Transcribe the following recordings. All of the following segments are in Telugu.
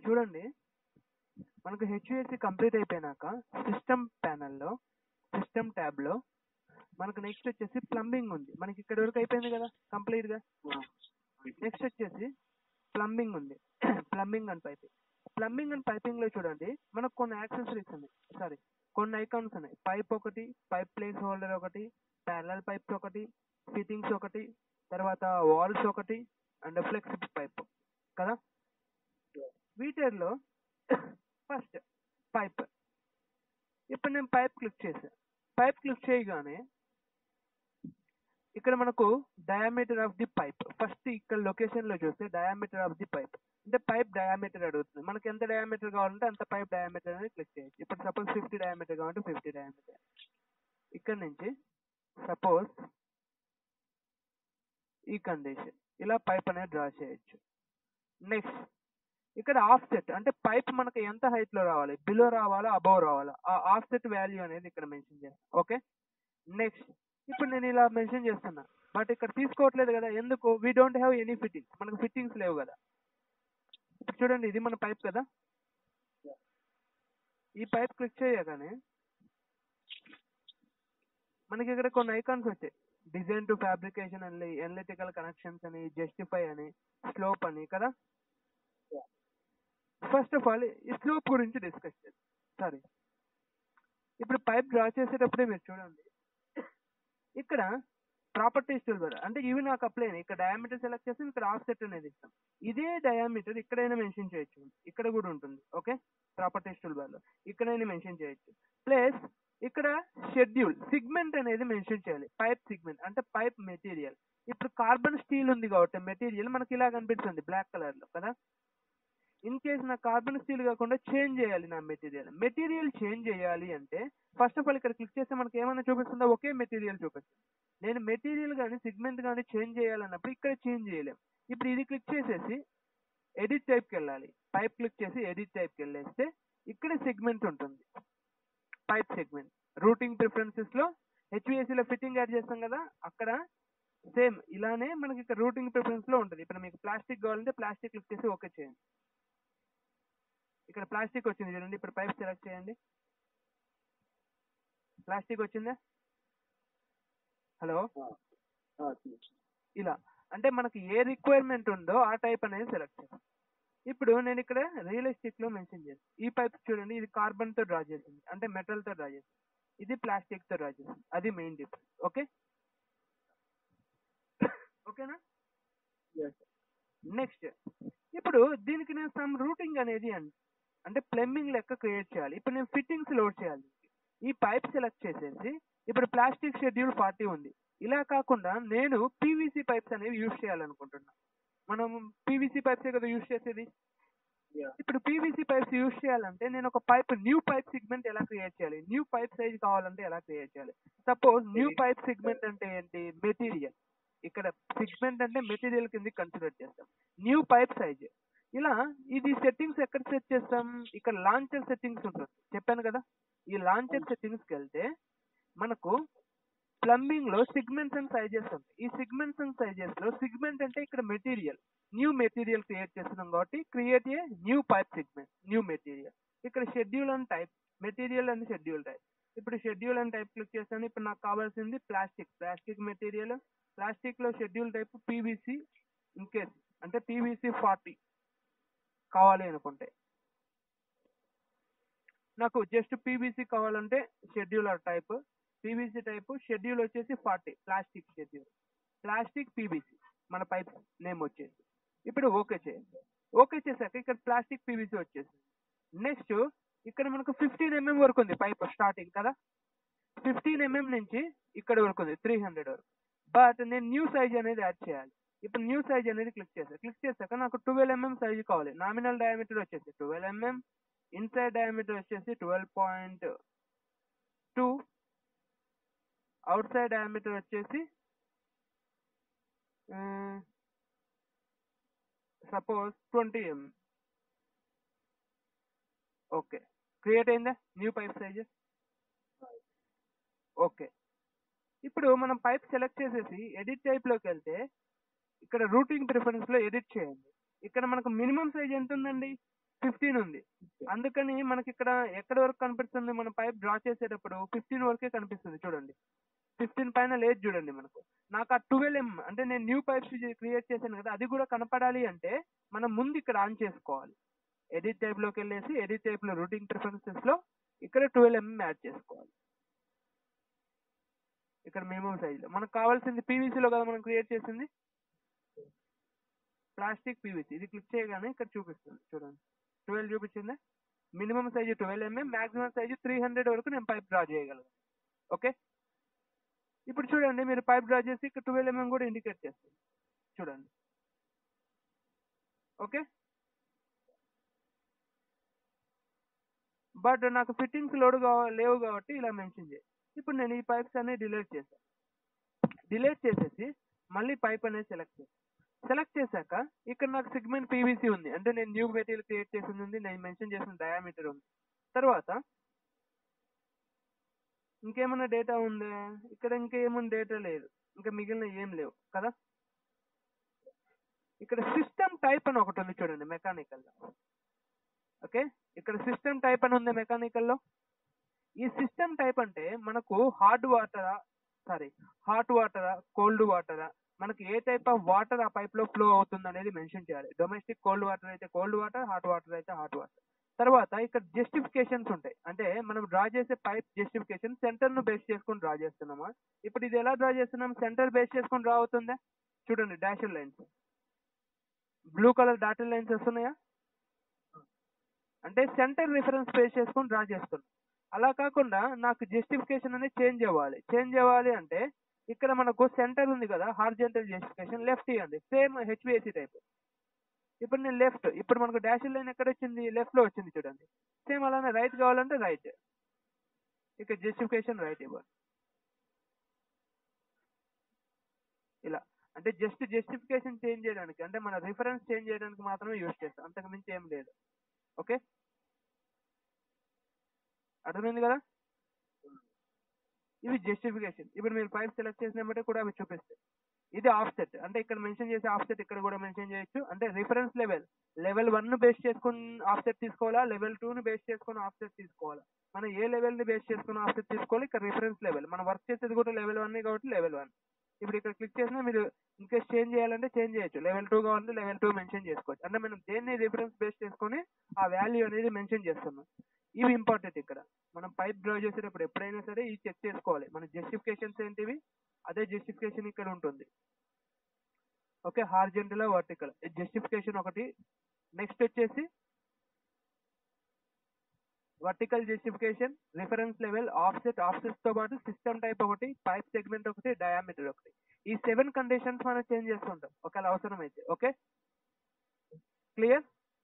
చూడండి మనకు హెచ్యుఎస్సి కంప్లీట్ అయిపోయినాక సిస్టమ్ ప్యానల్లో సిస్టమ్ ట్యాబ్లో మనకు నెక్స్ట్ వచ్చేసి ప్లంబింగ్ ఉంది మనకి ఇక్కడ వరకు అయిపోయింది కదా కంప్లీట్గా నెక్స్ట్ వచ్చేసి ప్లంబింగ్ ఉంది plumbing and piping plumbing and piping లో చూడండి మనకు కొన్ని యాక్సెసరీస్ ఉన్నాయి సారీ కొన్ని ఐకాన్స్ ఉన్నాయి పైప్ ఒకటి పైప్ ప్లేస్ హోల్డర్ ఒకటి ప్యారల్ పైప్స్ ఒకటి ఫిట్టింగ్స్ ఒకటి తర్వాత వాల్స్ ఒకటి అండ్ ఫ్లెక్సిబుల్ పైప్ కదా వీటిలో ఫస్ట్ పైప్ ఇప్పుడు నేను పైప్ క్లిక్ చేశాను పైప్ క్లిక్ చేయగానే ఇక్కడ మనకు diameter of the pipe first ఇక్కడ లొకేషన్ లో చూస్తే డయామీటర్ ఆఫ్ ది పైప్ అంటే పైప్ డయామీటర్ అడుగుతుంది మనకి ఎంత డయామీటర్ కావాలంటే అంత పైప్ డయామీటర్ అనేది క్లిక్ చేయొచ్చు ఇప్పుడు సపోజ్ ఫిఫ్టీ డయామీటర్ కావాలంటే ఫిఫ్టీ డయామీటర్ ఇక్కడ నుంచి సపోజ్ ఈ కండిషన్ ఇలా పైప్ అనేది డ్రా చేయొచ్చు నెక్స్ట్ ఇక్కడ ఆఫ్ సెట్ అంటే పైప్ మనకి ఎంత హైట్ లో రావాలి బిలో రావాలా అబౌవ్ రావాలా ఆ ఆఫ్ సెట్ వాల్యూ అనేది ఇక్కడ మెన్షన్ చేస్తాను ఓకే నెక్స్ట్ ఇప్పుడు నేను ఇలా మెన్షన్ చేస్తున్నా బట్ ఇక్కడ తీసుకోవట్లేదు కదా ఎందుకు we don't have any fittings మనకు ఫిట్టింగ్స్ లేవు కదా ఇప్పుడు చూడండి ఇది మన పైప్ కదా ఈ పైప్ క్లిక్ చేయగానే మనకి ఇక్కడ కొన్ని ఐకాన్స్ వచ్చాయి డిజైన్ టు ఫ్యాబ్రికేషన్ అని ఎనలిటికల్ కనెక్షన్స్ అని జస్టిఫై అని స్లోప్ అని కదా ఫస్ట్ ఆఫ్ ఆల్ ఈ స్లోప్ గురించి డిస్కస్ చేద్దాం సారీ ఇప్పుడు పైప్ డ్రా చేసేటప్పుడే మీరు చూడండి ఇక్కడ ప్రాపర్టీస్ టూల్ అంటే ఇవి నాకు అప్లై అయినాయి ఇక్కడ డయామీటర్ సెలెక్ట్ చేసి ఇక్కడ ఆఫ్ సెట్ అనేది ఇస్తాం ఇదే డయామీటర్ ఇక్కడైనా మెన్షన్ చేయొచ్చు ఇక్కడ కూడా ఉంటుంది ఓకే ప్రాపర్టీస్ టూల్ బార్ లో ఇక్కడైనా మెన్షన్ చేయొచ్చు ప్లస్ ఇక్కడ షెడ్యూల్ సిగ్మెంట్ అనేది మెన్షన్ చేయాలి పైప్ సిగ్మెంట్ అంటే పైప్ మెటీరియల్ ఇప్పుడు కార్బన్ స్టీల్ ఉంది కాబట్టి మెటీరియల్ మనకి ఇలా కనిపిస్తుంది బ్లాక్ కలర్ లో కదా ఇన్ కేస్ నా కార్బన్ స్టీల్ కాకుండా చేంజ్ చేయాలి నా మెటీరియల్ మెటీరియల్ చేంజ్ చేయాలి అంటే ఫస్ట్ ఆఫ్ ఆల్ ఇక్కడ క్లిక్ చేస్తే మనకి ఏమైనా చూపిస్తుందా ఒకే మెటీరియల్ చూపిస్తుంది నేను మెటీరియల్ కానీ సిగ్మెంట్ కానీ చేంజ్ చేయాలన్నప్పుడు ఇక్కడ చేంజ్ చేయలేం ఇప్పుడు ఇది క్లిక్ చేసేసి ఎడిట్ టైప్కి వెళ్ళాలి పైప్ క్లిక్ చేసి ఎడిట్ టైప్కి వెళ్ళేస్తే ఇక్కడ సెగ్మెంట్ ఉంటుంది పైప్ సెగ్మెంట్ రూటింగ్ ప్రిఫరెన్సెస్ లో HVAC లో ఫిట్టింగ్ యాడ్ చేస్తాం కదా అక్కడ సేమ్ ఇలానే మనకి ఇక్కడ రూటింగ్ ప్రిఫరెన్స్ లో ఉంటుంది ఇప్పుడు మీకు ప్లాస్టిక్ కావాలంటే ప్లాస్టిక్ క్లిక్ చేసి ఓకే చేయండి ఇక్కడ ప్లాస్టిక్ వచ్చింది చూడండి ఇప్పుడు పైప్ సెలెక్ట్ చేయండి ప్లాస్టిక్ వచ్చిందా హలో ఇలా అంటే మనకి ఏ రిక్వైర్మెంట్ ఉందో ఆ టైప్ అనేది సెలెక్ట్ చేస్తాం ఇప్పుడు నేను ఇక్కడ రియలిస్టిక్ లో మెన్షన్ చేస్తాను ఈ పైప్ చూడండి ఇది కార్బన్ తో డ్రా చేసింది అంటే మెటల్ తో డ్రా చేసింది ఇది ప్లాస్టిక్ తో డ్రా చేసింది అది మెయిన్ డిఫరెన్స్ ఓకే ఓకేనా నెక్స్ట్ ఇప్పుడు దీనికి నేను సమ్ రూటింగ్ అనేది అన్- అంటే ప్లంబింగ్ లెక్క క్రియేట్ చేయాలి ఇప్పుడు నేను ఫిట్టింగ్స్ లోడ్ చేయాలి ఈ పైప్ సెలెక్ట్ చేసేసి ఇప్పుడు ప్లాస్టిక్ షెడ్యూల్ ఫార్టీ ఉంది ఇలా కాకుండా నేను పీవీసీ పైప్స్ అనేవి యూజ్ చేయాలనుకుంటున్నా మనం పీవీసీ పైప్స్ కదా యూజ్ చేసేది ఇప్పుడు పీవీసీ పైప్స్ యూజ్ చేయాలంటే నేను ఒక పైప్ న్యూ పైప్ సిగ్మెంట్ ఎలా క్రియేట్ చేయాలి న్యూ పైప్ సైజ్ కావాలంటే ఎలా క్రియేట్ చేయాలి సపోజ్ న్యూ పైప్ సిగ్మెంట్ అంటే ఏంటి మెటీరియల్ ఇక్కడ సిగ్మెంట్ అంటే మెటీరియల్ కింద కన్సిడర్ చేస్తాం న్యూ పైప్ సైజ్ ఇలా ఇది సెట్టింగ్స్ ఎక్కడ సెట్ చేస్తాం ఇక్కడ లాంచర్ సెట్టింగ్స్ ఉంటుంది చెప్పాను కదా ఈ లాంచర్ సెట్టింగ్స్ కి వెళ్తే మనకు ప్లంబింగ్ లో సిగ్మెంట్స్ అండ్ సైజెస్ ఉంటాయి ఈ సిగ్మెంట్స్ అండ్ సైజెస్ లో సిగ్మెంట్ అంటే ఇక్కడ మెటీరియల్ న్యూ మెటీరియల్ క్రియేట్ చేస్తున్నాం కాబట్టి create a new pipe segment new material ఇక్కడ schedule and type material and schedule type ఇప్పుడు షెడ్యూల్ అండ్ టైప్ క్లిక్ చేస్తాను ఇప్పుడు నాకు కావాల్సింది ప్లాస్టిక్ ప్లాస్టిక్ మెటీరియల్ ప్లాస్టిక్ లో షెడ్యూల్ టైప్ పీవీసీ ఇన్కేస్ అంటే పీవీసీ ఫార్టీ కావాలి అనుకుంటే నాకు జస్ట్ పీవీసీ కావాలంటే scheduler type PVC type schedule వచ్చేసి forty plastic schedule plastic PVC మన పైప్ నేమ్ వచ్చేసి ఇప్పుడు ఓకే చేయండి ఓకే చేశాక ఇక్కడ ప్లాస్టిక్ పీవీసీ వచ్చేసింది నెక్స్ట్ ఇక్కడ మనకు ఫిఫ్టీన్ ఎంఎం వరకు ఉంది పైప్ స్టార్టింగ్ కదా ఫిఫ్టీన్ ఎంఎం నుంచి ఇక్కడ వరకు ఉంది త్రీ హండ్రెడ్ వరకు బట్ నేను న్యూ సైజ్ అనేది యాడ్ చేయాలి ఇప్పుడు న్యూ సైజ్ అనేది క్లిక్ చేస్తాను క్లిక్ చేశాక నాకు ట్వెల్వ్ ఎంఎం సైజ్ కావాలి నామినల్ డయామీటర్ వచ్చేసి ట్వెల్వ్ ఎంఎం ఇన్సైడ్ డయామీటర్ వచ్చేసి twelve point two outside diameter వచ్చేసి suppose twenty M okay create అయిందా న్యూ పైప్ సైజ్ ఓకే ఇప్పుడు మనం పైప్ సెలెక్ట్ చేసేసి ఎడిట్ టైప్ లోకి వెళ్తే ఇక్కడ రూటింగ్ ప్రిఫరెన్స్ లో ఎడిట్ చేయండి ఇక్కడ మనకు మినిమం సైజ్ ఎంత ఉందండి ఫిఫ్టీన్ ఉంది అందుకని మనకి ఇక్కడ ఎక్కడ వరకు కనిపిస్తుంది మన పైప్ డ్రా చేసేటప్పుడు ఫిఫ్టీన్ వరకే కనిపిస్తుంది చూడండి ఫిఫ్టీన్ పైన లేదు చూడండి మనకు నాకు ఆ ట్వెల్వ్ ఎం అంటే నేను న్యూ పైప్స్ క్రియేట్ చేశాను కదా అది కూడా కనపడాలి అంటే మనం ముందు ఇక్కడ ఆన్ చేసుకోవాలి ఎడిట్ టైప్ లోకి వెళ్ళేసి ఎడిట్ టైప్ లో రూటింగ్ ప్రిఫరెన్సెస్ లో ఇక్కడ ట్వెల్వ్ ఎంఎం యాడ్ చేసుకోవాలి ఇక్కడ మినిమం సైజ్ లో మనకు కావాల్సింది PVC లో కదా మనం క్రియేట్ చేసింది ప్లాస్టిక్ పీవీసీ ఇది క్లిక్ చేయగానే ఇక్కడ చూపిస్తుంది చూడండి ట్వెల్వ్ చూపించింది minimum size twelve mm maximum size three hundred వరకు నేను పైప్ డ్రా చేయగలను ఓకే ఇప్పుడు చూడండి మీరు పైప్ డ్రా చేసి ఇక్కడ ట్వెల్వ్ ఎంఎం కూడా ఇండికేట్ చేస్తుంది చూడండి ఓకే బట్ నాకు ఫిట్టింగ్స్ లోడ్ లేవు కాబట్టి ఇలా మెన్షన్ చేయి ఇప్పుడు నేను ఈ పైప్స్ అన్ని డిలీట్ చేశాను డిలీట్ చేసేసి మళ్ళీ పైప్ అనేది సెలెక్ట్ చేశాను సెలెక్ట్ చేశాక ఇక్కడ నాకు సిగ్మెంట్ పీవీసీ ఉంది అంటే నేను న్యూ మెటీరియల్ క్రియేట్ చేసింది ఉంది నేను మెన్షన్ చేసిన డయామీటర్ ఉంది తర్వాత ఇంకేమైనా డేటా ఉందా ఇక్కడ ఇంకేమైనా డేటా లేదు ఇంకా మిగిలిన ఏం లేవు కదా ఇక్కడ సిస్టమ్ టైప్ అని ఒకటి ఉంది చూడండి మెకానికల్ ఓకే ఇక్కడ సిస్టమ్ టైప్ అని ఉంది మెకానికల్ లో ఈ సిస్టమ్ టైప్ అంటే మనకు హార్డ్ వాటరా సారీ హాట్ వాటరా కోల్డ్ వాటరా మనకి ఏ టైప్ ఆఫ్ వాటర్ ఆ పైప్ లో ఫ్లో అవుతుంది అనేది మెన్షన్ చేయాలి డొమెస్టిక్ కోల్డ్ వాటర్ అయితే కోల్డ్ వాటర్ హాట్ వాటర్ అయితే హాట్ వాటర్ తర్వాత ఇక్కడ జస్టిఫికేషన్స్ ఉంటాయి అంటే మనం డ్రా చేసే పైప్ జస్టిఫికేషన్ సెంటర్ ను బేస్ చేసుకొని డ్రా చేస్తున్నామా ఇప్పుడు ఇది ఎలా డ్రా చేస్తున్నాం సెంటర్ బేస్ చేసుకొని డ్రా అవుతుందా చూడండి dash lines blue colour dotted lines వస్తున్నాయా అంటే సెంటర్ రిఫరెన్స్ బేస్ చేసుకొని డ్రా చేస్తున్నాం అలా కాకుండా నాకు జస్టిఫికేషన్ అనేది చేంజ్ అవ్వాలి చేంజ్ అవ్వాలి అంటే ఇక్కడ మనకు సెంటర్ ఉంది కదా హార్జెంటల్ జస్టిఫికేషన్ లెఫ్ట్ ఇవ్వండి సేమ్ హెచ్విఎసి టైప్ ఇప్పుడు నేను లెఫ్ట్ ఇప్పుడు మనకు డాష్ లైన్ ఎక్కడ వచ్చింది లెఫ్ట్ లో వచ్చింది చూడండి సేమ్ అలానే రైట్ కావాలంటే రైట్ ఇక్కడ జస్టిఫికేషన్ రైట్ ఇవ్వాలి ఇలా అంటే జస్ట్ జస్టిఫికేషన్ చేంజ్ చేయడానికి అంటే మన రిఫరెన్స్ చేంజ్ చేయడానికి మాత్రమే యూజ్ చేస్తాం అంతకు మించి ఏం లేదు ఓకే అర్థమైంది కదా ఇవి జస్టిఫికేషన్ ఇప్పుడు మీరు పైప్ సెలెక్ట్ చేసినప్పుడు కూడా అవి చూపిస్తాయి ఇది ఆఫ్సెట్ అంటే ఇక్కడ మెన్షన్ చేసే ఆఫ్సెట్ ఇక్కడ కూడా మెన్షన్ చేయొచ్చు అంటే రిఫరెన్స్ లెవెల్ లెవెల్ వన్ ను బేస్ చేసుకుని ఆఫ్సెట్ తీసుకోవాలా లెవెల్ టూ ను బేస్ చేసుకుని ఆఫ్సెట్ తీసుకోవాలా మనం ఏ లెవెల్ ని బేస్ చేసుకుని ఆఫ్సెట్ తీసుకోవాలి ఇక్కడ రిఫరెన్స్ లెవెల్ మనం వర్క్ చేసేది కూడా లెవెల్ వన్ కాబట్టి లెవెల్ వన్ ఇప్పుడు ఇక్కడ క్లిక్ చేసినా మీరు ఇంకేస్ చేంజ్ చేయాలంటే చేంజ్ చేయొచ్చు లెవెల్ టూ కావాలంటే లెవెల్ టూ మెన్షన్ చేసుకోవచ్చు అంటే మనం దేన్ని రిఫరెన్స్ బేస్ చేసుకొని ఆ వాల్యూ అనేది మెన్షన్ చేస్తున్నాం ఇవి ఇంపార్టెంట్ ఇక్కడ మనం పైప్ డ్రా చేసేటప్పుడు ఎప్పుడైనా సరే ఇది చెక్ చేసుకోవాలి మన జస్టిఫికేషన్స్ ఏంటివి అదే జస్టిఫికేషన్ ఇక్కడ ఉంటుంది ఓకే హార్జెంటల్ వర్టికల్ జస్టిఫికేషన్ ఒకటి నెక్స్ట్ వచ్చేసి vertical justification reference level offset offset తో పాటు సిస్టమ్ టైప్ ఒకటి పైప్ సెగ్మెంట్ ఒకటి డయామీటర్ ఒకటి ఈ సెవెన్ కండిషన్స్ మనం చేంజ్ చేస్తుంటాం ఒకవేళ అవసరం అయితే ఓకే క్లియర్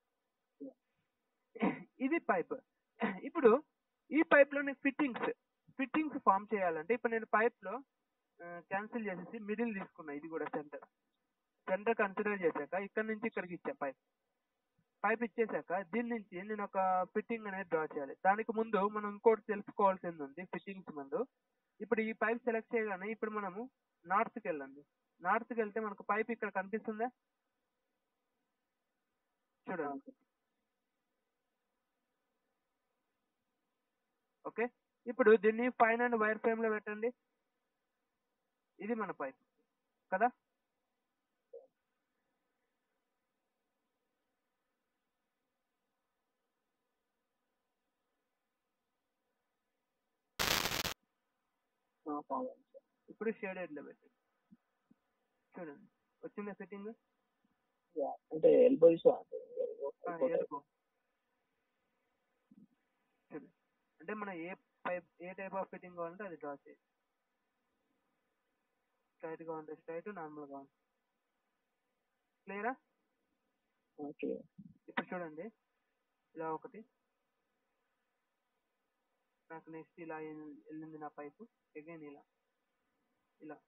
ఇది పైప్ ఇప్పుడు ఈ పైప్ లో నేను ఫిట్టింగ్స్ ఫిట్టింగ్స్ ఫామ్ చేయాలంటే ఇప్పుడు నేను పైప్ లో క్యాన్సిల్ చేసేసి మిడిల్ తీసుకున్నా ఇది కూడా సెంటర్ సెంటర్ కన్సిడర్ చేశాక ఇక్కడ నుంచి ఇక్కడికి ఇచ్చా పైప్ పైప్ ఇచ్చేసాక దీని నుంచి నేను ఒక ఫిట్టింగ్ అనేది డ్రా చేయాలి దానికి ముందు మనం ఇంకోటి తెలుసుకోవాల్సింది ఉంది ఫిట్టింగ్స్ ముందు ఇప్పుడు ఈ పైప్ సెలెక్ట్ చేయగానే ఇప్పుడు మనము నార్త్ కి వెళ్ళండి నార్త్ కి వెళ్తే మనకు పైప్ ఇక్కడ కనిపిస్తుందా చూడండి ఓకే ఇప్పుడు దీన్ని ఫైన్ అండ్ వైర్ ఫ్రేమ్ లో పెట్టండి ఇది మన పైప్ కదా ఇప్పుడు షేడెడ్ లో పెట్టండి చూడండి వచ్చిందా ఫిట్టింగ్ అంటే ఎల్బో ఇష్యూ ఎరుపు చూడండి అంటే మనం ఏ పైప్ ఏ టైప్ ఆఫ్ ఫిట్టింగ్ కావాలంటే అది డ్రా చేయాలి స్ట్రైట్ గా ఉంటే స్ట్రైట్ నార్మల్ గా ఉంటుంది క్లియరా ఓకే ఇప్పుడు చూడండి ఇలా ఒకటి నాకు నెక్స్ట్ ఇలా ఎల్- వెళ్ళింది నా పైపు అగైన్ ఇలా ఇలా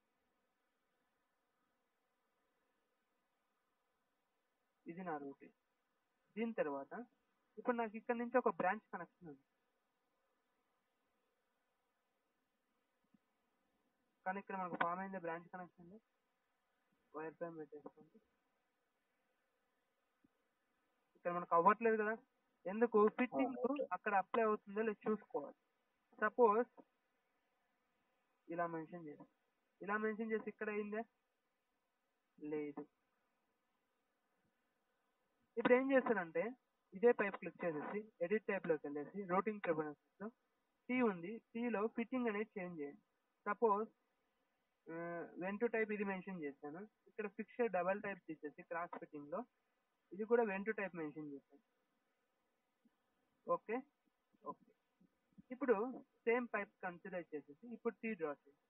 ఇది నా రూట్ దీని తర్వాత ఇప్పుడు నాకు ఇక్కడ నుంచి ఒక బ్రాంచ్ కనెక్షన్ ఉంది కానీ ఇక్కడ మనకు ఫామ్ అయింది బ్రాంచ్ కనెక్షన్ వైర్ ఫ్రేమ్ పెట్టేసుకోండి ఇక్కడ మనకు అవ్వట్లేదు కదా ఎందుకు ఫిట్టింగ్ okay. అక్కడ అప్లై అవుతుందో లేదో చూసుకోవాలి సపోజ్ ఇలా మెన్షన్ చేసి ఇలా మెన్షన్ చేసి ఇక్కడ అయిందా లేదు ఇప్పుడు ఏం చేస్తారంటే ఇదే పైప్ క్లిక్ చేసేసి ఎడిట్ టైప్లోకి వెళ్ళేసి రూటింగ్ ప్రిఫరెన్సెస్ టీ ఉంది టీలో ఫిట్టింగ్ అనేది చేంజ్ చేయండి సపోజ్ వెన్ టు టైప్ ఇది మెన్షన్ చేశాను ఇక్కడ ఫిక్స్డ్ డబల్ టైప్ తీసేసి క్రాస్ ఫిట్టింగ్ లో ఇది కూడా వెన్ టు టైప్ మెన్షన్ చేశాను ఓకే ఓకే ఇప్పుడు సేమ్ పైప్ కన్సిడర్ చేసేసి ఇప్పుడు టీ డ్రా చేయండి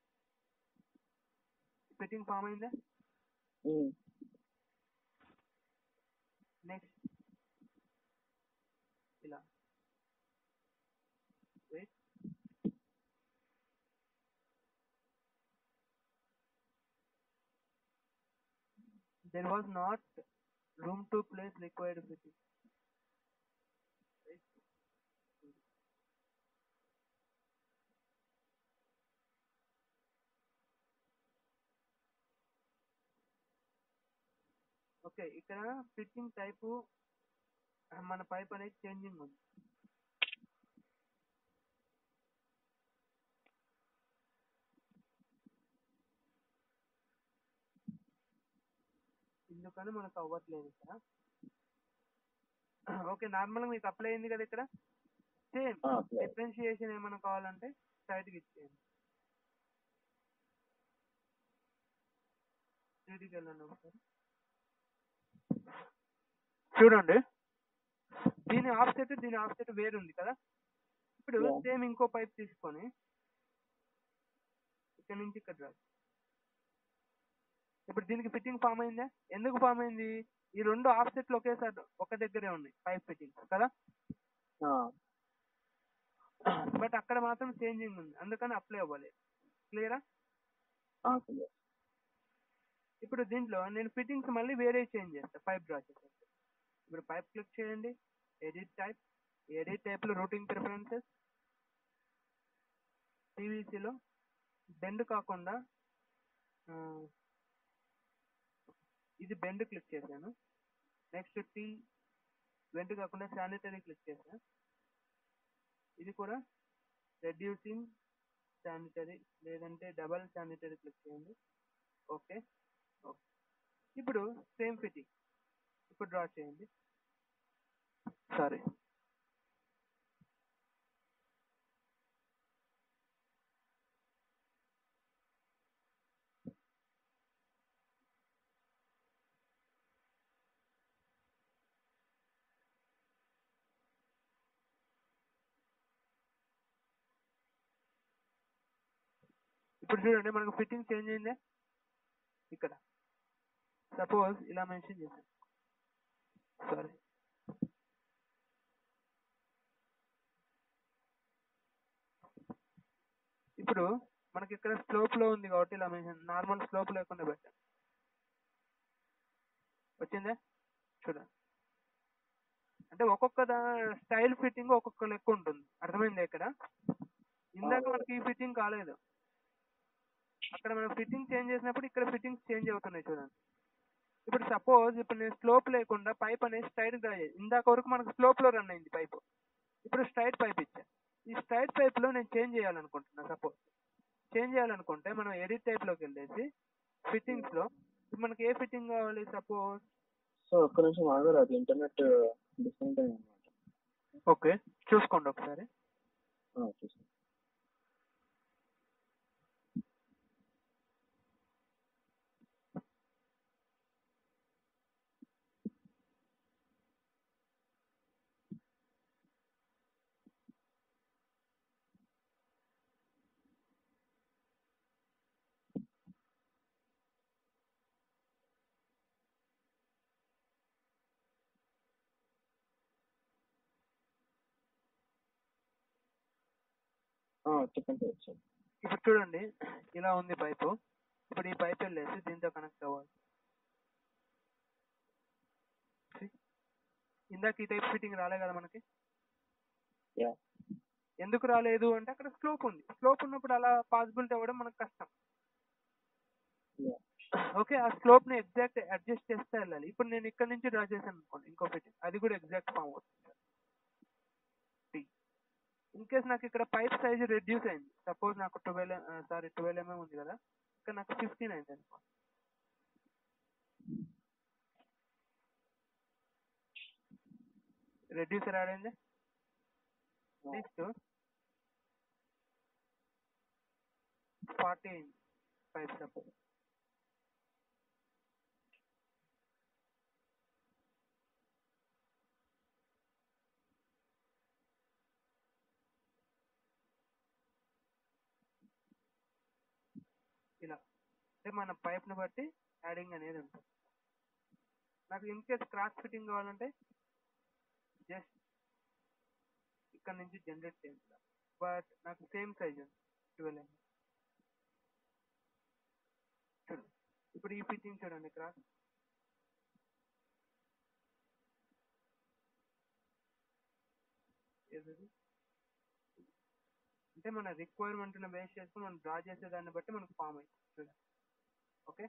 ఫిట్టింగ్ ఫామ్ అయిందా ఉమ్. నెక్స్ట్ ఇలా wait there was not room to place required fitting right okay ఇక్కడ ఫిట్టింగ్ టైపు మన పైప్ అనేది చేంజింగ్ ఉంది ఎందుకని మనకు అవ్వట్లేదు ఇక్కడ ఓకే నార్మల్గా మీకు అప్లై అయింది కదా ఇక్కడ సేమ్ ఆ, apply. డిఫరెన్షియేషన్ ఏమైనా కావాలంటే సైడ్కి ఇచ్చేయండి త్రీడీకి వెళ్ళండి ఒకసారి చూడండి దీని ఆఫ్సెట్ దీని ఆఫ్సెట్ వేరు ఉంది కదా ఇప్పుడు Yeah. సేమ్ ఇంకో పైప్ తీసుకొని ఇక్కడ నుంచి ఇక్కడ డ్రా ఇప్పుడు దీనికి ఫిట్టింగ్ ఫామ్ అయిందా ఎందుకు ఫామ్ అయింది ఈ రెండు ఆఫ్సెట్లు ఒకేసారి ఒక దగ్గరే ఉన్నాయి పైప్ ఫిట్టింగ్ కదా ఆ, బట్ అక్కడ మాత్రం చేంజింగ్ ఉంది అందుకని అప్లై అవ్వాలి క్లియరా ఆ, clear. ఇప్పుడు దీంట్లో నేను ఫిట్టింగ్స్ మళ్ళీ వేరే చేంజ్ చేస్తాను పైప్ డ్రా చేసేసి ఇప్పుడు పైప్ క్లిక్ చేయండి ఎడిట్ టైప్ ఎడిట్ టైప్ లో రూటింగ్ ప్రిఫరెన్సెస్ లో బెండ్ కాకుండా ఆ, ఇది బెండ్ క్లిక్ చేశాను నెక్స్ట్ టీ బెండ్ కాకుండా శానిటరీ క్లిక్ చేశాను ఇది కూడా రెడ్యూసింగ్ శానిటరీ లేదంటే డబల్ శానిటరీ క్లిక్ చేయండి ఓకే ఓకే ఇప్పుడు సేమ్ ఫిట్టింగ్ ఇప్పుడు డ్రా చేయండి సారీ ఇప్పుడు చూడండి మనకు ఫిట్టింగ్ చేంజ్ అయిందే ఇక్కడ సపోజ్ ఇలా మెన్షన్ చేశాను సారీ ఇప్పుడు మనకి ఇక్కడ స్లోప్ లో ఉంది కాబట్టి ఇలా మెన్షన్ నార్మల్ స్లోప్ లేకుండా పెట్టాను వచ్చిందే చూడండి అంటే ఒక్కొక్క స్టైల్ ఫిట్టింగ్ ఒక్కొక్క లెక్క ఉంటుంది అర్థమైంది ఇక్కడ ఇందాక మనకి ఈ ఫిట్టింగ్ కాలేదు అక్కడ మనం ఫిట్టింగ్ చేంజ్ చేసినప్పుడు ఇక్కడ ఫిట్టింగ్స్ చేంజ్ అవుతున్నాయి చూడండి ఇప్పుడు సపోజ్ ఇప్పుడు నేను స్లోప్ లేకుండా పైప్ అనేది స్ట్రైట్ డ్రా చేయాలి ఇందాక వరకు మనకు స్లోప్ లో రన్ అయింది పైప్ ఇప్పుడు స్ట్రైట్ పైప్ ఇచ్చా ఈ స్ట్రైట్ పైప్ లో నేను చేంజ్ చేయాలనుకుంటున్నా సపోజ్ చేంజ్ చేయాలనుకుంటే మనం ఎడిట్ టైప్ లోకి వెళ్ళేసి ఫిట్టింగ్స్ లో ఇప్పుడు మనకి ఏ ఫిట్టింగ్ కావాలి సపోజ్ సో ఒక్క నిమిషం ఆగరు అది ఇంటర్నెట్ డిస్కనెక్ట్ అయింది అనమాట ఓకే చూసుకోండి ఒకసారి చూసాను చెప్పండి సార్ వచ్చాను ఇప్పుడు చూడండి ఇలా ఉంది పైపు ఇప్పుడు ఈ పైప్ వెళ్ళేసి దీంతో కనెక్ట్ అవ్వాలి See? ఇందాక ఈ టైప్ ఫిట్టింగ్ రాలే కదా మనకి యా ఎందుకు రాలేదు అంటే అక్కడ స్లోప్ ఉంది స్లోప్ ఉన్నప్పుడు అలా పాసిబిలిటీ అవ్వడం మనకు కష్టం యా ఓకే ఆ స్లోప్ ని ఎగ్జాక్ట్ అడ్జస్ట్ చేస్తే వెళ్ళాలి ఇప్పుడు నేను ఇక్కడ నుంచి డ్రా చేశాను అనుకోండి ఇంకో ఫిట్టింగ్ అది కూడా ఎగ్జాక్ట్ ఫామ్ అవుతుంది ఇన్ కేస్ నాకు ఇక్కడ పైప్ సైజ్ రెడ్యూస్ అయింది సపోజ్ నాకు ట్వెల్వ్ సారీ ట్వెల్వ్ ఎంఎం ఉంది కదా ఇక్కడ నాకు ఫిఫ్టీన్ అయింది అనుకో రెడ్యూసర్ యాడ్ అయింది నెక్స్ట్ ఫార్టీ అయింది పైప్ సపోజ్ ఇలా అంటే మన పైప్ ని బట్టి యాడింగ్ అనేది ఉంటుంది నాకు ఇన్ కేస్ క్రాస్ ఫిట్టింగ్ కావాలంటే జస్ట్ ఇక్కడ నుంచి జనరేట్ చేయాలి బట్ నాకు సేమ్ సైజ్ ఉంది ట్వెల్వ్ ఎంఎం చూడండి ఇప్పుడు ఈ ఫిట్టింగ్ చూడండి క్రాస్ ఏదది అంటే మన రిక్వైర్మెంట్ బేస్ చేసుకుని మనం డ్రా చేసే దాన్ని బట్టి మనకు ఫామ్ అవుతుంది చూడండి ఓకే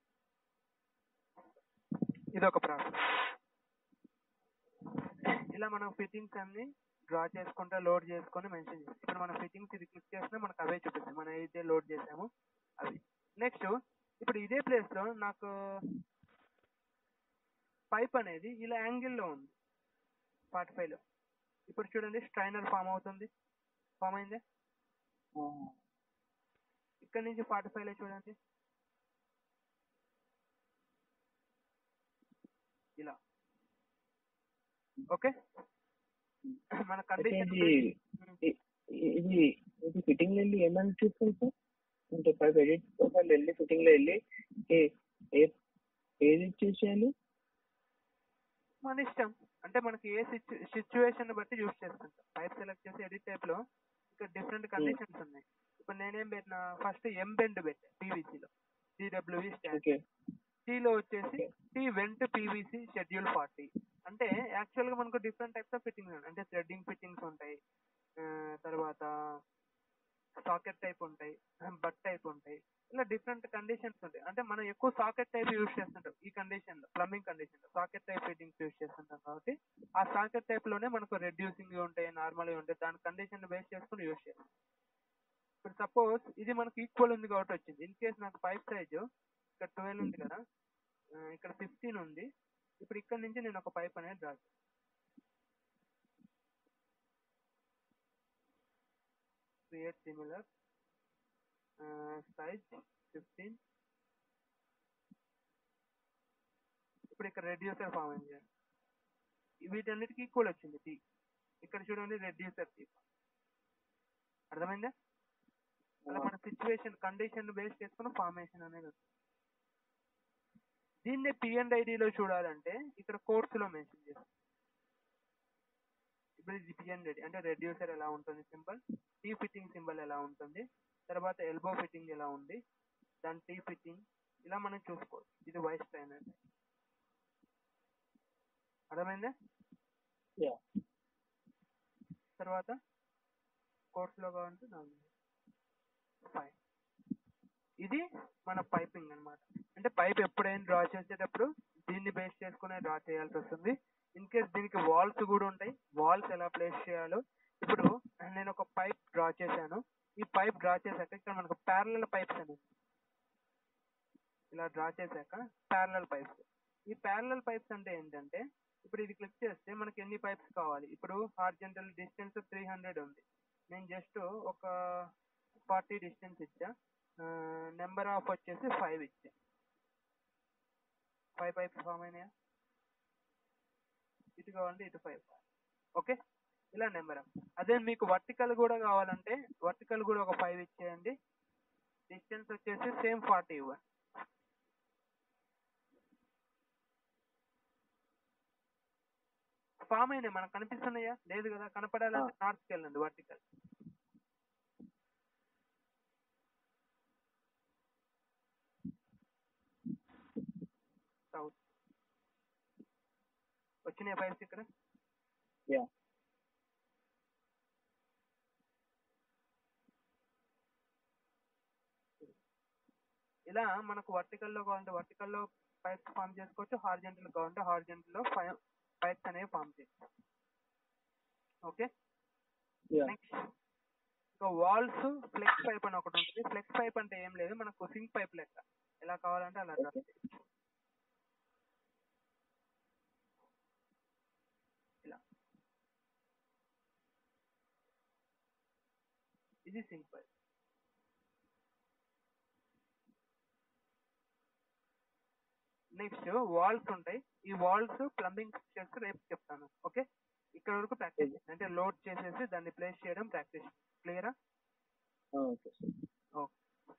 ఇది ఒక ప్రాసెస్ ఇలా మనం ఫిట్టింగ్స్ అన్ని డ్రా చేసుకుంటే లోడ్ చేసుకొని మెన్షన్ చేస్తాం ఇప్పుడు మన ఫిట్టింగ్స్ ఇది క్లిక్ చేస్తే మనకు అవే చూపిస్తాయి మనం ఏదైతే లోడ్ చేసామో అవి నెక్స్ట్ ఇప్పుడు ఇదే ప్లేస్ లో నాకు పైప్ అనేది ఇలా యాంగిల్లో ఉంది ఫార్టీ ఫైవ్ లో ఇప్పుడు చూడండి స్ట్రైనర్ ఫామ్ అవుతుంది ఫామ్ అయిందే ఇక్కడ నుంచి ఫార్టీ ఫైవ్ లో చూడండి ఇలా ఓకే మన అయితే కండిషన్ ఇది ఇ- ఇది ఇది ఫిట్టింగ్ వెళ్ళి ఏమని చూస్తుంది సార్ అంటే పైప్ ఎడిట్ ప్రొఫైల్ వెళ్ళి ఫిట్టింగ్ లో వెళ్ళి ఏ- ఏ- ఏది చేసేయాలి మన ఇష్టం అంటే మనకి ఏ సిచ్యువేషన్ బట్టి యూస్ చేసుకుంటాం పైప్ సెలెక్ట్ చేసి ఎడిట్ టైప్ లో ఇక్కడ డిఫరెంట్ కండిషన్స్ ఉన్నాయి ఇప్పుడు నేనేం పెట్టినా ఫస్ట్ ఎం బెండ్ పెట్టా PVC లో సిడబ్ల్యూఈ స్టాండ్ ఓకే లో వచ్చేసి tee vent PVC schedule forty అంటే యాక్చువల్ గా మనకు డిఫరెంట్ టైప్స్ ఆఫ్ ఫిట్టింగ్స్ ఉంటాయి అంటే థ్రెడ్డింగ్ ఫిట్టింగ్స్ ఉంటాయి ఆ, తర్వాత సాకెట్ టైప్ ఉంటాయి బట్ టైప్ ఉంటాయి ఇలా డిఫరెంట్ కండిషన్స్ ఉంటాయి అంటే మనం ఎక్కువ సాకెట్ టైప్ యూస్ చేస్తుంటాం ఈ కండిషన్ లో ప్లంబింగ్ కండిషన్ లో సాకెట్ టైప్ ఫిట్టింగ్స్ యూస్ చేస్తుంటాం కాబట్టి ఆ సాకెట్ టైప్ లోనే మనకు రెడ్యూసింగ్ ఉంటాయి నార్మల్ ఉంటాయి దాని కండిషన్ బేస్ చేసుకుని యూస్ చేస్తాం ఇప్పుడు సపోజ్ ఇది మనకు ఈక్వల్ ఉంది కాబట్టి వచ్చింది ఇన్ కేస్ నాకు పైప్ సైజ్ ఇక్కడ ట్వెల్వ్ ఉంది కదా ఆ, ఇక్కడ ఫిఫ్టీన్ ఉంది ఇప్పుడు ఇక్కడ నుంచి నేను ఒక పైప్ అనేది draw create similar size fifteen ఇప్పుడు ఇక్కడ రెడ్యూసర్ ఫామ్ అయింది చూడండి. వీటన్నిటికి ఈక్వల్ వచ్చింది టీ ఇక్కడ చూడండి రెడ్యూసర్ టీ అర్థమైందా అలా మన సిచ్యువేషన్ కండిషన్ బేస్ చేసుకుని ఫార్మేషన్ అనేది ఉంది దీన్నే పిఎండ్ ఐడిలో చూడాలంటే ఇక్కడ కోర్సులో మెన్షన్ చేస్తాం ఇప్పుడు ఇది పిఎండ్ ఐడి అంటే రెడ్యూసర్ ఎలా ఉంటుంది సింబల్ టీ ఫిట్టింగ్ సింబల్ ఎలా ఉంటుంది తర్వాత ఎల్బో ఫిట్టింగ్ ఎలా ఉంది దాని టీ ఫిట్టింగ్ ఇలా మనం చూసుకోవచ్చు ఇది వైస్ ట్రైనర్ అర్థమైందా యా తర్వాత కోర్సులో కావాలంటే నాలుగు ఫైవ్ ఇది మన పైపింగ్ అన్నమాట అంటే పైప్ ఎప్పుడైనా డ్రా చేసేటప్పుడు దీన్ని బేస్ చేసుకునే డ్రా చేయాల్సి వస్తుంది ఇన్ కేస్ దీనికి వాల్స్ కూడా ఉంటాయి వాల్స్ ఎలా ప్లేస్ చేయాలో ఇప్పుడు నేను ఒక పైప్ డ్రా చేశాను ఈ పైప్ డ్రా చేశాక ఇక్కడ మనకు ప్యారలల్ పైప్స్ అనేది ఇలా డ్రా చేశాక ప్యారలల్ పైప్స్ ఈ ప్యారలల్ పైప్స్ అంటే ఏంటంటే ఇప్పుడు ఇది క్లిక్ చేస్తే మనకి ఎన్ని పైప్స్ కావాలి ఇప్పుడు హార్జెంటల్ డిస్టెన్స్ త్రీ హండ్రెడ్ ఉంది నేను జస్ట్ ఒక ఫార్టీ డిస్టెన్స్ ఇచ్చా నెంబర్ ఆఫ్ వచ్చేసి ఫైవ్ ఇచ్చా ఫైవ్ పైప్స్ ఫామ్ అయినాయా ఇటు కావాలంటే ఇటు ఫైవ్ ఓకే ఇలా నెంబర్ ఆఫ్ అదే మీకు వర్టికల్ కూడా కావాలంటే వర్టికల్ కూడా ఒక ఫైవ్ ఇచ్చేయండి డిస్టెన్స్ వచ్చేసి సేమ్ ఫార్టీ ఇవ్వండి ఫామ్ అయినాయి మనకు కనిపిస్తున్నాయా లేదు కదా కనపడాలంటే నార్త్కి వెళ్ళండి వర్టికల్ సౌత్ వచ్చినాయి పైప్స్ ఇక్కడ యా ఇలా మనకు వర్టికల్ లో కావాలంటే వర్టికల్ లో పైప్స్ ఫామ్ చేసుకోవచ్చు హార్జెంటల్ కావాలంటే హార్జెంటల్ లో పైప్స్ అనేవి ఫామ్ చేసుకోవచ్చు ఓకే యా నెక్స్ట్ ఇంకా వాల్స్ ఫ్లెక్స్ పైప్ అని ఒకటి ఉంటుంది ఫ్లెక్స్ పైప్ అంటే ఏం లేదు మనకు సింక్ పైప్ లెక్క ఎలా కావాలంటే అలా డ్రా ఓకే చేయొచ్చు ఇలా ఇది సింక్ పైప్ నెక్స్ట్ వాల్స్ ఉంటాయి ఈ వాల్స్ ప్లంబింగ్ ఫిక్చర్స్ రేపు చెప్తాను ఓకే ఇక్కడ వరకు ప్రాక్టీస్ అంటే లోడ్ చేసేసి దాన్ని ప్లేస్ చేయడం ప్రాక్టీస్ క్లియరా ఓకే సార్ ఓకే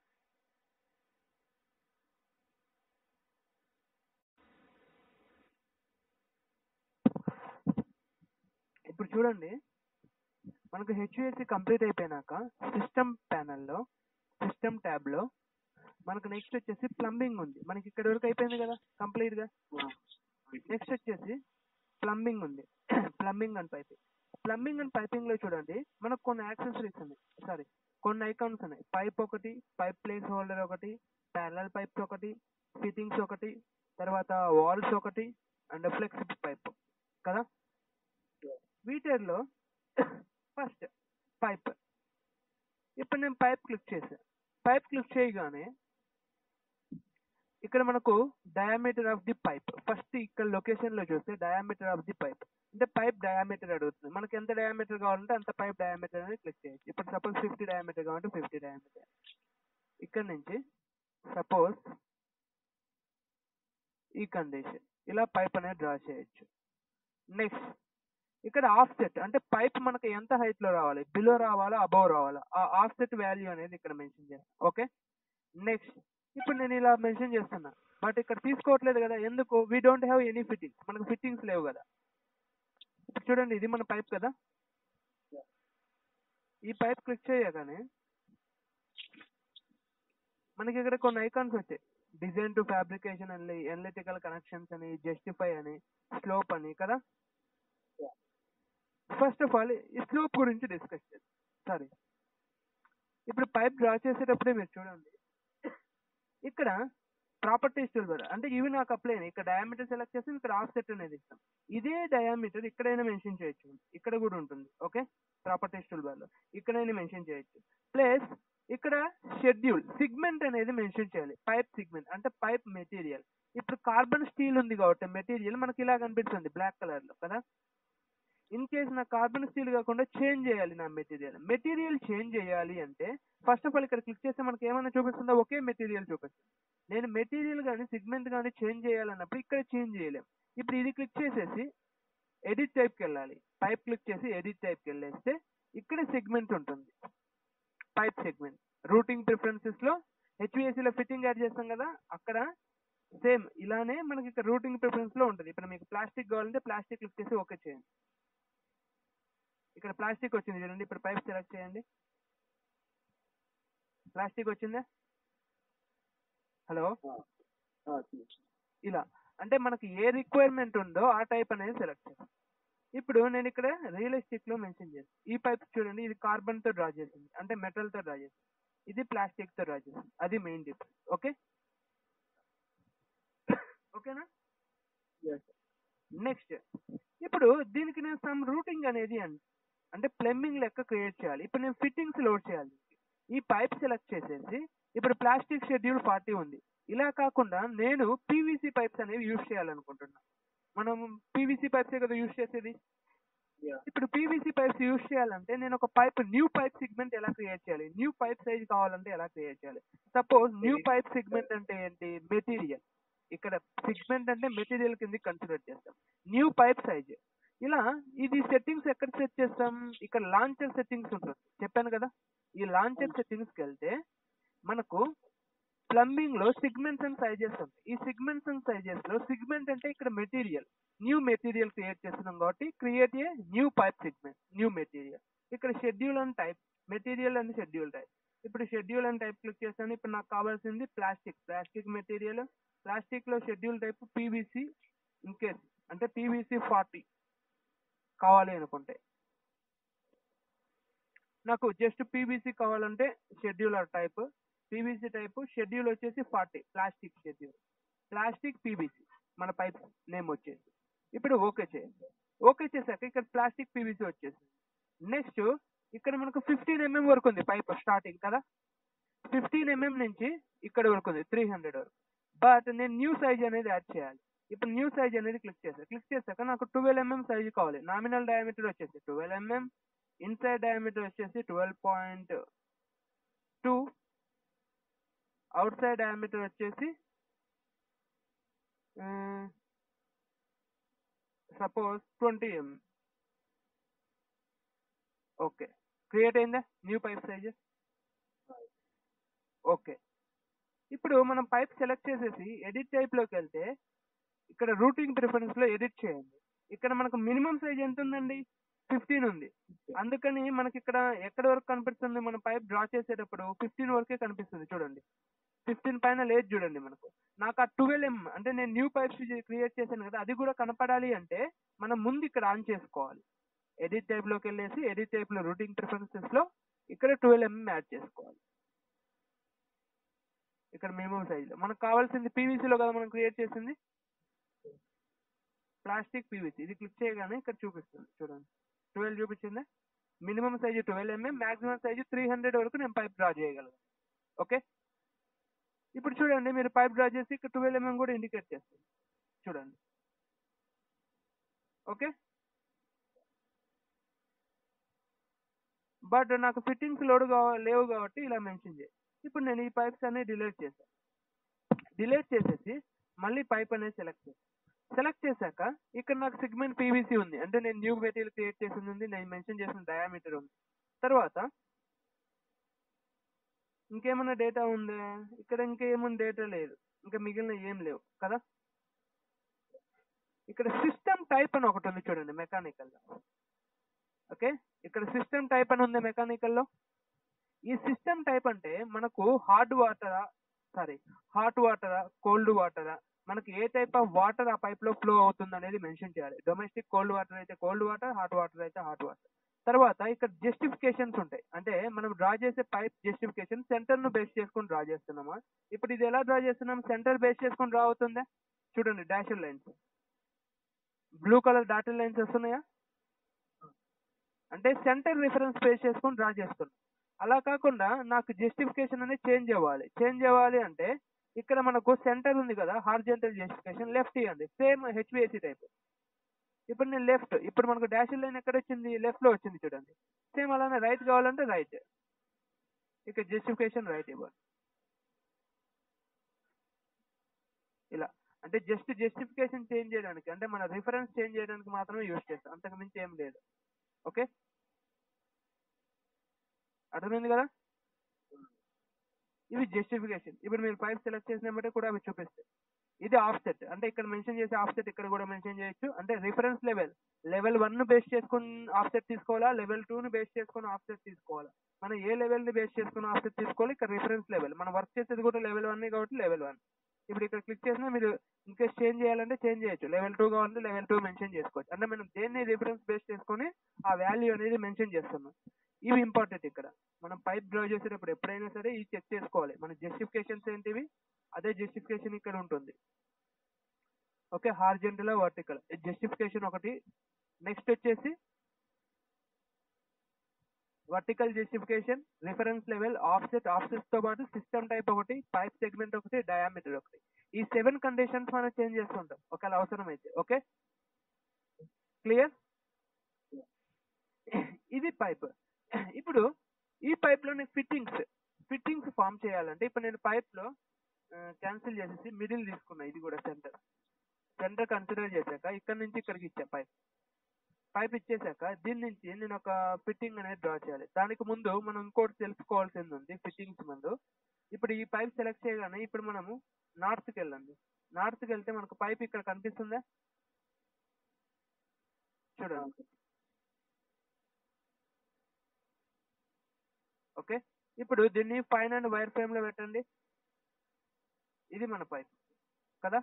ఇప్పుడు చూడండి మనకు హెచ్యుఎస్సి కంప్లీట్ అయిపోయినాక సిస్టమ్ ప్యానల్లో సిస్టమ్ ట్యాబ్లో మనకు నెక్స్ట్ వచ్చేసి ప్లంబింగ్ ఉంది మనకి ఇక్కడ వరకు అయిపోయింది కదా కంప్లీట్గా నెక్స్ట్ వచ్చేసి ప్లంబింగ్ ఉంది plumbing and piping plumbing and piping లో చూడండి మనకు కొన్ని యాక్సెసరీస్ ఉన్నాయి సారీ కొన్ని ఐకాన్స్ ఉన్నాయి పైప్ ఒకటి పైప్ ప్లేస్ హోల్డర్ ఒకటి ప్యారల్ పైప్స్ ఒకటి ఫిట్టింగ్స్ ఒకటి తర్వాత వాల్స్ ఒకటి అండ్ ఫ్లెక్సిబుల్ పైప్ కదా వీటిలో ఫస్ట్ పైప్ ఇప్పుడు నేను పైప్ క్లిక్ చేశాను పైప్ క్లిక్ చేయగానే ఇక్కడ మనకు diameter of the pipe first ఇక్కడ లొకేషన్ లో చూస్తే డయామీటర్ ఆఫ్ ది పైప్ అంటే పైప్ డయామీటర్ అడుగుతుంది మనకి ఎంత డయామీటర్ కావాలంటే అంత పైప్ డయామీటర్ అనేది క్లిక్ చేయొచ్చు ఇప్పుడు సపోజ్ ఫిఫ్టీ డయామీటర్ కావాలంటే ఫిఫ్టీ డయామీటర్ ఇక్కడ నుంచి సపోజ్ ఈ కండిషన్ ఇలా పైప్ అనేది డ్రా చేయొచ్చు నెక్స్ట్ ఇక్కడ ఆఫ్ సెట్ అంటే పైప్ మనకి ఎంత హైట్ లో రావాలి బిలో రావాలా అబౌవ్ రావాలా ఆ ఆఫ్ సెట్ వాల్యూ అనేది ఇక్కడ మెన్షన్ చేస్తాను ఓకే నెక్స్ట్ ఇప్పుడు నేను ఇలా మెన్షన్ చేస్తున్నా బట్ ఇక్కడ తీసుకోవట్లేదు కదా ఎందుకు we don't have any fittings మనకు ఫిట్టింగ్స్ లేవు కదా ఇప్పుడు చూడండి ఇది మన పైప్ కదా ఈ పైప్ క్లిక్ చేయగానే మనకి ఇక్కడ కొన్ని ఐకాన్స్ వచ్చాయి డిజైన్ టు ఫ్యాబ్రికేషన్ అని ఎనలిటికల్ కనెక్షన్స్ అని జస్టిఫై అని స్లోప్ అని కదా ఫస్ట్ ఆఫ్ ఆల్ ఈ స్లోప్ గురించి డిస్కస్ చేద్దాం సారీ ఇప్పుడు పైప్ డ్రా చేసేటప్పుడే మీరు చూడండి ఇక్కడ ప్రాపర్టీస్ టూల్ అంటే ఇవి నాకు అప్లై అయినాయి ఇక్కడ డయామీటర్ సెలెక్ట్ చేసి ఇక్కడ ఆఫ్ సెట్ అనేది ఇస్తాం ఇదే డయామీటర్ ఇక్కడైనా మెన్షన్ చేయొచ్చు ఇక్కడ కూడా ఉంటుంది ఓకే ప్రాపర్టీస్ టూల్ బార్ లో ఇక్కడైనా మెన్షన్ చేయొచ్చు ప్లస్ ఇక్కడ షెడ్యూల్ సిగ్మెంట్ అనేది మెన్షన్ చేయాలి పైప్ సిగ్మెంట్ అంటే పైప్ మెటీరియల్ ఇప్పుడు కార్బన్ స్టీల్ ఉంది కాబట్టి మెటీరియల్ మనకి ఇలా కనిపిస్తుంది బ్లాక్ కలర్ లో కదా ఇన్ కేస్ నా కార్బన్ స్టీల్ కాకుండా చేంజ్ చేయాలి నా మెటీరియల్ మెటీరియల్ చేంజ్ చేయాలి అంటే ఫస్ట్ ఆఫ్ ఆల్ ఇక్కడ క్లిక్ చేస్తే మనకి ఏమైనా చూపిస్తుందో ఒకే మెటీరియల్ చూపిస్తుంది నేను మెటీరియల్ కానీ సిగ్మెంట్ కానీ చేంజ్ చేయాలన్నప్పుడు ఇక్కడ చేంజ్ చేయలేం ఇప్పుడు ఇది క్లిక్ చేసేసి ఎడిట్ టైప్కి వెళ్ళాలి పైప్ క్లిక్ చేసి ఎడిట్ టైప్కి వెళ్ళేస్తే ఇక్కడ సెగ్మెంట్ ఉంటుంది పైప్ సెగ్మెంట్ రూటింగ్ ప్రిఫరెన్సెస్ లో HVAC లో ఫిట్టింగ్ యాడ్ చేస్తాం కదా అక్కడ సేమ్ ఇలానే మనకి ఇక్కడ రూటింగ్ ప్రిఫరెన్స్ లో ఉంటుంది ఇప్పుడు మీకు ప్లాస్టిక్ కావాలంటే ప్లాస్టిక్ క్లిక్ చేసి ఓకే చేయండి ఇక్కడ ప్లాస్టిక్ వచ్చింది చూడండి ఇప్పుడు పైప్ సెలెక్ట్ చేయండి ప్లాస్టిక్ వచ్చిందా హలో ఇలా అంటే మనకి ఏ రిక్వైర్మెంట్ ఉందో ఆ టైప్ అనేది సెలెక్ట్ చేస్తాం ఇప్పుడు నేను ఇక్కడ రియలిస్టిక్ లో మెన్షన్ చేస్తాను ఈ పైప్ చూడండి ఇది కార్బన్ తో డ్రా చేసింది అంటే మెటల్ తో డ్రా చేసింది ఇది ప్లాస్టిక్ తో డ్రా చేసింది అది మెయిన్ డిఫరెన్స్ ఓకే ఓకేనా నెక్స్ట్ ఇప్పుడు దీనికి నేను సమ్ రూటింగ్ అనేది అన్- అంటే ప్లంబింగ్ లెక్క క్రియేట్ చేయాలి ఇప్పుడు నేను ఫిట్టింగ్స్ లోడ్ చేయాలి ఈ పైప్ సెలెక్ట్ చేసేసి ఇప్పుడు ప్లాస్టిక్ షెడ్యూల్ ఫార్టీ ఉంది ఇలా కాకుండా నేను పీవీసీ పైప్స్ అనేవి యూజ్ చేయాలనుకుంటున్నా మనం పీవీసీ పైప్స్ కదా యూజ్ చేసేది ఇప్పుడు పీవీసీ పైప్స్ యూజ్ చేయాలంటే నేను ఒక పైప్ న్యూ పైప్ సిగ్మెంట్ ఎలా క్రియేట్ చేయాలి న్యూ పైప్ సైజ్ కావాలంటే ఎలా క్రియేట్ చేయాలి సపోజ్ న్యూ పైప్ సిగ్మెంట్ అంటే ఏంటి మెటీరియల్ ఇక్కడ సిగ్మెంట్ అంటే మెటీరియల్ కింద కన్సిడర్ చేస్తాం న్యూ పైప్ సైజ్ ఇలా ఇది సెట్టింగ్స్ ఎక్కడ సెట్ చేస్తాం ఇక్కడ లాంచర్ సెట్టింగ్స్ ఉంటుంది చెప్పాను కదా ఈ లాంచర్ సెట్టింగ్స్ కి వెళ్తే మనకు ప్లంబింగ్ లో సిగ్మెంట్స్ అండ్ సైజెస్ ఉంటాయి ఈ సిగ్మెంట్స్ అండ్ సైజెస్ లో సిగ్మెంట్ అంటే ఇక్కడ మెటీరియల్ న్యూ మెటీరియల్ క్రియేట్ చేస్తున్నాం కాబట్టి create a new pipe segment new material ఇక్కడ schedule and type material and schedule type ఇప్పుడు షెడ్యూల్ అండ్ టైప్ క్లిక్ చేస్తాను ఇప్పుడు నాకు కావాల్సింది ప్లాస్టిక్ ప్లాస్టిక్ మెటీరియల్ ప్లాస్టిక్ లో షెడ్యూల్ టైప్ పీవీసీ ఇన్కేస్ అంటే పీవీసీ ఫార్టీ కావాలి అనుకుంటే నాకు జస్ట్ పీవీసీ కావాలంటే scheduler type PVC type schedule వచ్చేసి forty plastic schedule plastic PVC మన పైప్ నేమ్ వచ్చేసి ఇప్పుడు ఓకే చేయండి ఓకే చేశాక ఇక్కడ ప్లాస్టిక్ పీవీసీ వచ్చేసింది నెక్స్ట్ వరకు ఉంది పైప్ స్టార్టింగ్ కదా ఫిఫ్టీన్ ఎంఎం నుంచి ఇక్కడ వరకు ఉంది త్రీ హండ్రెడ్ వరకు బట్ నేను న్యూ సైజ్ అనేది యాడ్ చేయాలి ఇప్పుడు న్యూ సైజ్ అనేది క్లిక్ చేస్తాను క్లిక్ చేశాక నాకు ట్వెల్వ్ ఎంఎం సైజ్ కావాలి నామినల్ డయామీటర్ వచ్చేసి ట్వెల్వ్ ఎంఎం ఇన్సైడ్ డయామీటర్ వచ్చేసి twelve point two outside diameter వచ్చేసి suppose twenty M okay create అయిందా న్యూ పైప్ సైజ్ ఓకే ఇప్పుడు మనం పైప్ సెలెక్ట్ చేసేసి ఎడిట్ టైప్ లోకి వెళ్తే ఇక్కడ రూటింగ్ ప్రిఫరెన్స్ లో ఎడిట్ చేయండి ఇక్కడ మనకు మినిమం సైజ్ ఎంత ఉందండి ఫిఫ్టీన్ ఉంది అందుకని మనకి ఇక్కడ ఎక్కడ వరకు కనిపిస్తుంది మనం పైప్ డ్రా చేసేటప్పుడు ఫిఫ్టీన్ వరకే కనిపిస్తుంది చూడండి ఫిఫ్టీన్ పైన లేదు చూడండి మనకు నాకు ఆ ట్వెల్వ్ ఎం అంటే నేను న్యూ పైప్స్ క్రియేట్ చేశాను కదా అది కూడా కనపడాలి అంటే మనం ముందు ఇక్కడ ఆన్ చేసుకోవాలి ఎడిట్ టైప్ లోకి వెళ్ళేసి ఎడిట్ టైప్ లో రూటింగ్ ప్రిఫరెన్సెస్ లో ఇక్కడ ట్వెల్వ్ ఎంఎం యాడ్ చేసుకోవాలి ఇక్కడ మినిమం సైజ్ లో మనకు కావాల్సింది PVC లో కదా మనం క్రియేట్ చేసింది ప్లాస్టిక్ పీవీసీ ఇది క్లిక్ చేయగానే ఇక్కడ చూపిస్తుంది చూడండి ట్వెల్వ్ చూపించిందా minimum size twelve mm maximum size three hundred వరకు నేను పైప్ డ్రా చేయగలను ఓకే ఇప్పుడు చూడండి మీరు పైప్ డ్రా చేసి ఇక్కడ ట్వెల్వ్ ఎంఎం కూడా ఇండికేట్ చేస్తుంది చూడండి ఓకే బట్ నాకు ఫిట్టింగ్స్ లోడ్ లేవు కాబట్టి ఇలా మెన్షన్ చేయి ఇప్పుడు నేను ఈ పైప్స్ అన్ని డిలీట్ చేశాను డిలీట్ చేసేసి మళ్ళీ పైప్ అనేది సెలెక్ట్ చేశాను సెలెక్ట్ చేశాక ఇక్కడ నాకు సిగ్మెంట్ పీవీసీ ఉంది అంటే నేను న్యూ మెటీరియల్ క్రియేట్ చేసింది ఉంది నేను మెన్షన్ చేసిన డయామీటర్ ఉంది తర్వాత ఇంకేమైనా డేటా ఉందా ఇక్కడ ఇంకేమైనా డేటా లేదు ఇంకా మిగిలిన ఏం లేవు కదా ఇక్కడ సిస్టమ్ టైప్ అని ఒకటి ఉంది చూడండి మెకానికల్ ఓకే ఇక్కడ సిస్టమ్ టైప్ అని ఉంది మెకానికల్ లో ఈ సిస్టమ్ టైప్ అంటే మనకు హార్డ్ వాటరా సారీ హాట్ వాటరా కోల్డ్ వాటరా మనకి ఏ టైప్ ఆఫ్ వాటర్ ఆ పైప్ లో ఫ్లో అవుతుంది అనేది మెన్షన్ చేయాలి డొమెస్టిక్ కోల్డ్ వాటర్ అయితే కోల్డ్ వాటర్ హాట్ వాటర్ అయితే హాట్ వాటర్ తర్వాత ఇక్కడ జస్టిఫికేషన్స్ ఉంటాయి అంటే మనం డ్రా చేసే పైప్ జస్టిఫికేషన్ సెంటర్ ను బేస్ చేసుకొని డ్రా చేస్తున్నామా ఇప్పుడు ఇది ఎలా డ్రా చేస్తున్నాం సెంటర్ బేస్ చేసుకొని డ్రా అవుతుందా చూడండి dash lines blue colour dotted lines వస్తున్నాయా అంటే సెంటర్ రిఫరెన్స్ బేస్ చేసుకొని డ్రా చేస్తున్నాం అలా కాకుండా నాకు జస్టిఫికేషన్ అనేది చేంజ్ అవ్వాలి చేంజ్ అవ్వాలి అంటే ఇక్కడ మనకు సెంటర్ ఉంది కదా హార్జెంటల్ జస్టిఫికేషన్ లెఫ్ట్ ఇవ్వండి సేమ్ హెచ్విఎసి టైప్ ఇప్పుడు నేను లెఫ్ట్ ఇప్పుడు మనకు డాష్ లైన్ ఎక్కడ వచ్చింది లెఫ్ట్ లో వచ్చింది చూడండి సేమ్ అలానే రైట్ కావాలంటే రైట్ ఇక్కడ జస్టిఫికేషన్ రైట్ ఇవ్వాలి ఇలా అంటే జస్ట్ జస్టిఫికేషన్ చేంజ్ చేయడానికి అంటే మన రిఫరెన్స్ చేంజ్ చేయడానికి మాత్రమే యూజ్ చేస్తాం అంతకు మించి ఏం లేదు ఓకే అర్థమైంది కదా ఇవి జస్టిఫికేషన్ ఇప్పుడు మీరు పైప్ సెలెక్ట్ చేసిన బట్టి కూడా అవి చూపిస్తాయి ఇది ఆఫ్సెట్ అంటే ఇక్కడ మెన్షన్ చేసే ఆఫ్సెట్ ఇక్కడ కూడా మెన్షన్ చేయొచ్చు అంటే రిఫరెన్స్ లెవెల్ లెవెల్ వన్ ను బేస్ చేసుకుని ఆఫ్సెట్ తీసుకోవాలా లెవెల్ టూ ను బేస్ చేసుకుని ఆఫ్సెట్ తీసుకోవాలా మనం ఏ లెవెల్ ని బేస్ చేసుకుని ఆఫ్సెట్ తీసుకోవాలి ఇక్కడ రిఫరెన్స్ లెవెల్ మనం వర్క్ చేసేది కూడా లెవెల్ వన్ కాబట్టి లెవెల్ వన్ ఇప్పుడు ఇక్కడ క్లిక్ చేసినా మీరు ఇంకేస్ చేంజ్ చేయాలంటే చేంజ్ చేయొచ్చు లెవెల్ టూ కావాలంటే లెవెల్ టూ మెన్షన్ చేసుకోవచ్చు అంటే మనం దేన్ని రిఫరెన్స్ బేస్ చేసుకొని ఆ వాల్యూ అనేది మెన్షన్ చేస్తున్నాం ఇవి ఇంపార్టెంట్ ఇక్కడ మనం పైప్ డ్రా చేసేటప్పుడు ఎప్పుడైనా సరే ఇవి చెక్ చేసుకోవాలి మన జస్టిఫికేషన్స్ ఏంటివి అదే జస్టిఫికేషన్ ఇక్కడ ఉంటుంది ఓకే హార్జెంటల్ వర్టికల్ జస్టిఫికేషన్ ఒకటి నెక్స్ట్ వచ్చేసి vertical justification reference level offset offset తో పాటు సిస్టమ్ టైప్ ఒకటి పైప్ సెగ్మెంట్ ఒకటి డయామీటర్ ఒకటి ఈ సెవెన్ కండిషన్స్ మనం చేంజ్ చేస్తుంటాం ఒకవేళ అవసరం అయితే ఓకే క్లియర్ ఇది పైప్ ఇప్పుడు ఈ పైప్ లో ఫిట్టింగ్స్ ఫిట్టింగ్స్ ఫామ్ చేయాలంటే ఇప్పుడు నేను పైప్ లో క్యాన్సిల్ చేసేసి మిడిల్ తీసుకున్నా ఇది కూడా సెంటర్ సెంటర్ కన్సిడర్ చేశాక ఇక్కడ నుంచి ఇక్కడికి ఇచ్చా పైప్ పైప్ ఇచ్చేసాక దీని నుంచి నేను ఒక ఫిట్టింగ్ అనేది డ్రా చేయాలి దానికి ముందు మనం ఇంకోటి తెలుసుకోవాల్సింది ఉంది ఫిట్టింగ్స్ ముందు ఇప్పుడు ఈ పైప్ సెలెక్ట్ చేయగానే ఇప్పుడు మనము నార్త్కి వెళ్ళండి నార్త్కి వెళ్తే మనకు పైప్ ఇక్కడ కనిపిస్తుందా చూడండి ఓకే ఇప్పుడు దీన్ని ఫైన్ అండ్ వైర్ ఫ్రేమ్ లో పెట్టండి ఇది మన పైప్ కదా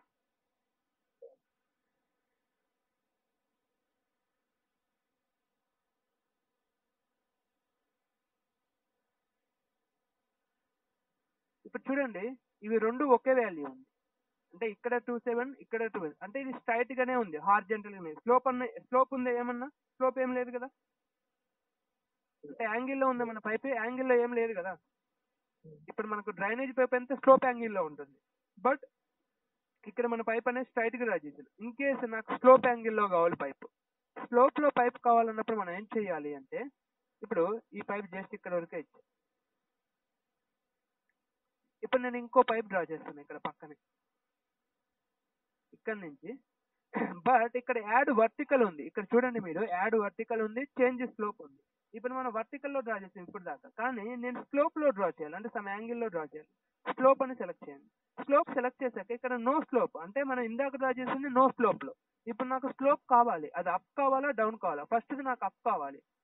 ఇప్పుడు చూడండి ఇవి రెండు ఒకే వాల్యూ ఉంది అంటే ఇక్కడ టూ సెవెన్ ఇక్కడ టూ అంటే ఇది స్ట్రైట్ గానే ఉంది హార్జెంటల్ గానే స్లోప్ అన్న స్లోప్ ఉంది ఏమన్నా స్లోప్ ఏం లేదు కదా అంటే యాంగిల్లో ఉంది మన పైప్ యాంగిల్లో ఏం లేదు కదా ఇప్పుడు మనకు డ్రైనేజ్ పైప్ ఎంత స్లోప్ యాంగిల్లో ఉంటుంది బట్ ఇక్కడ మన పైప్ అనేది స్ట్రైట్ గా డ్రా చేసారు ఇన్ కేసు నాకు స్లోప్ యాంగిల్లో కావాలి పైప్ స్లోప్ లో పైప్ కావాలన్నప్పుడు మనం ఏం చేయాలి అంటే ఇప్పుడు ఈ పైప్ జస్ట్ ఇక్కడ వరకే ఇచ్చా ఇప్పుడు నేను ఇంకో పైప్ డ్రా చేస్తాను ఇక్కడ పక్కనే ఇక్కడ నుంచి బట్ ఇక్కడ యాడ్ వర్టికల్ ఉంది ఇక్కడ చూడండి మీరు యాడ్ వర్టికల్ ఉంది చేంజ్ స్లోప్ ఉంది ఇప్పుడు మనం వర్టికల్ లో డ్రా చేసాం ఇప్పుడు దాకా కానీ నేను స్లోప్ లో డ్రా చేయాలి అంటే సమ్ యాంగిల్ లో డ్రా చేయాలి స్లోప్ అని సెలెక్ట్ చేయండి స్లోప్ సెలెక్ట్ చేశాక ఇక్కడ నో స్లోప్ అంటే మనం ఇందాక డ్రా చేసింది నో స్లోప్ లో ఇప్పుడు నాకు స్లోప్ కావాలి అది అప్ కావాలా డౌన్ కావాలా ఫస్ట్ నాకు అప్ కావాలి